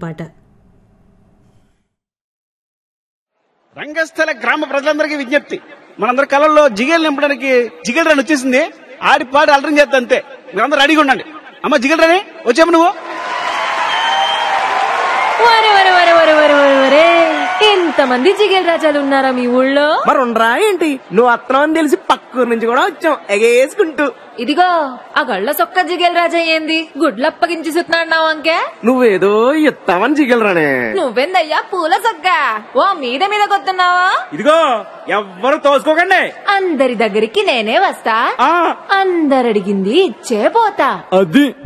పాట రంగస్థల గ్రామ ప్రజలందరికీ విజ్ఞప్తి మనందరి కళల్లో జిగేలు నింపడానికి జిగేల్ రన్ వచ్చేసింది ఆడి పాడి అలరం చేద్దాం అంతే మీరందరూ రెడీగా ఉండండి అమ్మ జిగేల్ రని వచ్చాము నువ్వు వరే వరే వరే వరే వరే వరే వరే ఎంతమంది జిగేల్ రాజాలు ఉన్నారా మీ ఊళ్ళో మరి ఉండరా ఏంటి నువ్వు అత్తనం అని తెలిసి పక్కూరు నుంచి కూడా వచ్చాం ఎగేసుకుంటూ ఇదిగో ఆ గళ్ళ సొక్క జిగేల్ రాజా ఏంది గుడ్లప్పగించి సుతున్నాడు అంకే నువ్వేదో ఇస్తామని జిగలరానే నువ్వెందయ్యా పూల సొక్క ఓ మీద మీద కొత్తున్నావా ఇదిగో ఎవ్వరు తోసుకోకండి అందరి దగ్గరికి నేనే వస్తా ఆ అందరడిగింది ఇచ్చే పోతా అది